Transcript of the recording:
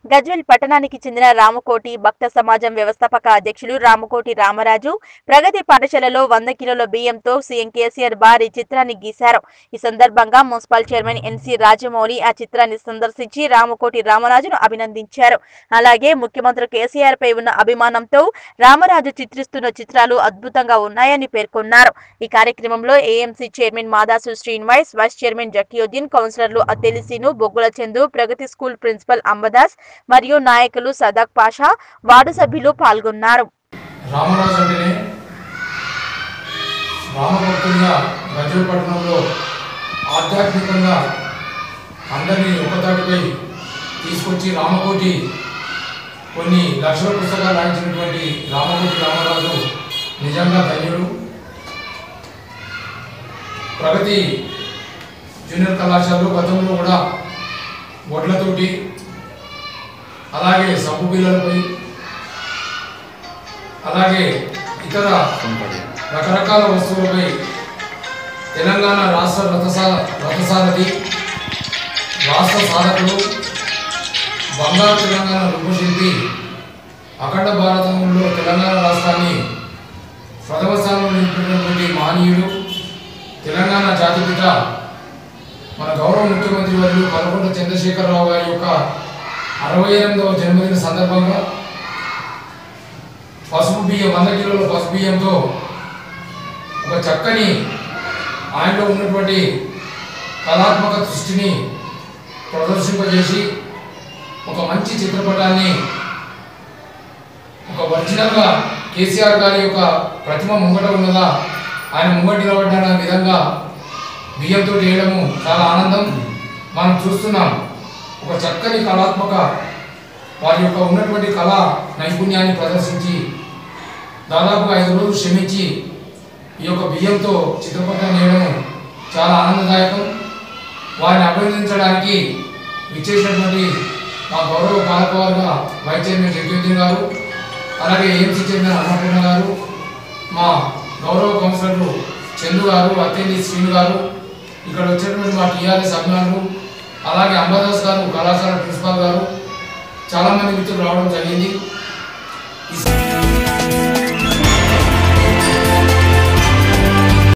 గజ్వెల్ పట్టణానికి చెందిన రామకోటి భక్త సమాజం వ్యవస్థాపక అధ్యక్షులు రామకోటి రామరాజు ప్రగతి పాఠశాలలో వంద కిలోల బియ్యంతో సీఎం కేసీఆర్ భారీ చిత్రాన్ని గీశారు ఈ సందర్భంగా మున్సిపల్ చైర్మన్ ఎన్సీ రాజమౌళి ఆ చిత్రాన్ని సందర్శించి రామకోటి రామరాజును అభినందించారు అలాగే ముఖ్యమంత్రి కేసీఆర్ పై ఉన్న అభిమానంతో రామరాజు చిత్రిస్తున్న చిత్రాలు అద్భుతంగా ఉన్నాయని పేర్కొన్నారు ఈ కార్యక్రమంలో AMC chairman Madasu Srinivas vice chairman Zakiuddin కౌన్సిలర్లు అత్తెలిసీను బొగ్గుల చందు ప్రగతి స్కూల్ ప్రిన్సిపల్ అంబదాస్ మరియు నాయకులు సదాక్ పాషా వార్డు సభ్యులు పాల్గొన్నారు రామరాజు అంటేనే రామభక్తులుగా గజ్వల్ పట్టణంలో ఆధ్యాత్మికంగా అందరినీ ఒకతాటిపై తీసుకొచ్చి రామకోటి కొన్ని లక్షల పుస్తకాలు రాయించినటువంటి రామకోటి రామరాజు నిజంగా ధన్యుడు ప్రగతి జూనియర్ కళాశాలలో గతంలో కూడా వడ్లతోటి అలాగే సబ్బు బిళ్ళలపై అలాగే ఇతర రకరకాల వస్తువులపై తెలంగాణ రాష్ట్ర రథసా రథసారథి రాష్ట్ర సాధకులు బంగారు తెలంగాణ రూపశిల్పి అఖండ భారతంలో తెలంగాణ రాష్ట్రాన్ని ప్రథమ స్థానంలో నిలిపినటువంటి మహనీయుడు తెలంగాణ జాతిపిత మన గౌరవ ముఖ్యమంత్రి వర్యులు కల్వకుంట్ల చంద్రశేఖరరావు గారి యొక్క అరవై ఎనిమిదవ జన్మదిన సందర్భంగా పసుపు బియ్యం వంద కిలోల పసుపు బియ్యంతో ఒక చక్కని ఆయనలో ఉన్నటువంటి కళాత్మక దృష్టిని ప్రదర్శింపజేసి ఒక మంచి చిత్రపటాన్ని ఒక ఒరిజినల్గా కేసీఆర్ గారి యొక్క ప్రతిమ ముంగట ఉన్నదా ఆయన ముంగట నిలబడ్డాన విధంగా బియ్యంతో వేయడము చాలా ఆనందం మనం చూస్తున్నాం ఒక చక్కని కళాత్మక వారి యొక్క ఉన్నటువంటి కళా నైపుణ్యాన్ని ప్రదర్శించి దాదాపు ఐదు రోజులు శ్రమించి ఈ యొక్క బియ్యంతో చిత్రపటాన్ని వేయడం చాలా ఆనందదాయకం వారిని అభినందించడానికి విచ్చేసినటువంటి మా గౌరవ పాలకవర్గ వైస్ చైర్మన్ జగ్యుద్దీన్ గారు అలాగే ఏఎంసీ చైర్మన్ అన్నపూర్ణ గారు మా గౌరవ కౌన్సిలర్లు చందు గారు అత్తేంది శ్రీను గారు ఇక్కడ వచ్చినటువంటి మా టీఆర్ఎస్ అభిమానులు అలాగే అంబాదాస్ గారు కళాశాల ప్రిన్సిపాల్ గారు చాలామంది మిత్రులు రావడం జరిగింది ఈ